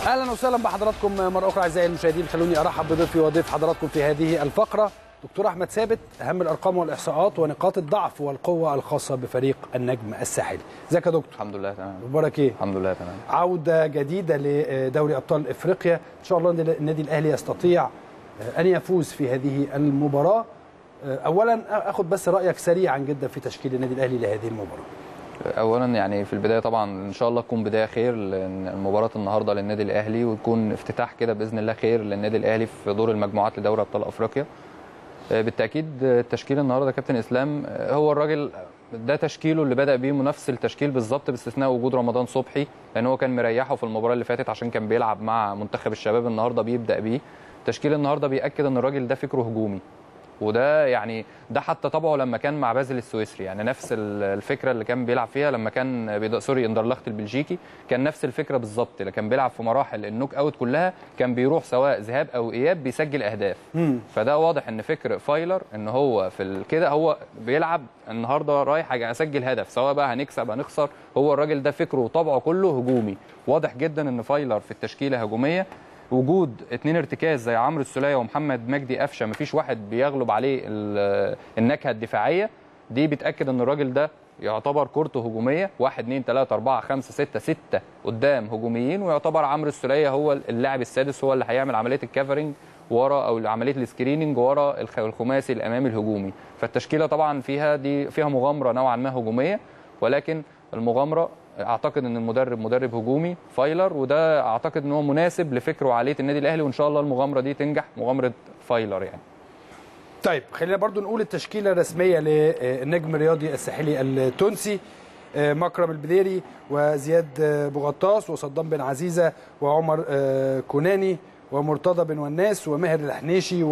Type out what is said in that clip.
اهلا وسهلا بحضراتكم مره اخرى اعزائي المشاهدين خلوني ارحب بضيفي وضيف حضراتكم في هذه الفقره دكتور احمد ثابت اهم الارقام والاحصاءات ونقاط الضعف والقوه الخاصه بفريق النجم الساحلي ازيك يا دكتور الحمد لله تمام اخبارك ايه الحمد لله تمام عوده جديده لدوري ابطال افريقيا ان شاء الله النادي الاهلي يستطيع ان يفوز في هذه المباراه اولا اخد بس رايك سريعا جدا في تشكيل النادي الاهلي لهذه المباراه اولا يعني في البدايه طبعا ان شاء الله تكون بدايه خير لان المباراه النهارده للنادي الاهلي ويكون افتتاح كده باذن الله خير للنادي الاهلي في دور المجموعات لدوري ابطال افريقيا بالتاكيد التشكيل النهارده كابتن اسلام هو الراجل ده تشكيله اللي بدا بيه نفس التشكيل بالظبط باستثناء وجود رمضان صبحي لان هو كان مريحه في المباراه اللي فاتت عشان كان بيلعب مع منتخب الشباب النهارده بيبدا بيه تشكيل النهارده بياكد ان الراجل ده فكره هجومي وده يعني ده حتى طبعه لما كان مع بازل السويسري يعني نفس الفكره اللي كان بيلعب فيها لما كان سوري اندرلخت البلجيكي كان نفس الفكره بالظبط اللي كان بيلعب في مراحل النوك اوت كلها كان بيروح سواء ذهاب او اياب بيسجل اهداف مم. فده واضح ان فكر فايلر ان هو في كده هو بيلعب النهارده رايح اسجل هدف سواء بقى هنكسب هنخسر هو الراجل ده فكره وطبعه كله هجومي واضح جدا ان فايلر في التشكيله هجوميه وجود اتنين ارتكاز زي عمرو السوليه ومحمد مجدي قفشه مفيش واحد بيغلب عليه النكهه الدفاعيه دي بتاكد ان الراجل ده يعتبر كورته هجوميه 1 2 3 4 5 6 6 قدام هجوميين ويعتبر عمرو السوليه هو اللاعب السادس هو اللي هيعمل عمليه الكفرنج ورا او عمليه السكريننج ورا الخماسي الامامي الهجومي فالتشكيله طبعا فيها دي فيها مغامره نوعا ما هجوميه ولكن المغامره اعتقد ان المدرب مدرب هجومي فايلر وده اعتقد ان هو مناسب لفكر وعاليه النادي الاهلي وان شاء الله المغامره دي تنجح مغامره فايلر يعني طيب خلينا برضو نقول التشكيله الرسميه للنجم الرياضي الساحلي التونسي مكرم البديري وزياد بوغطاس وصدام بن عزيزه وعمر كوناني ومرتضى بن وناس وماهر الحنيشي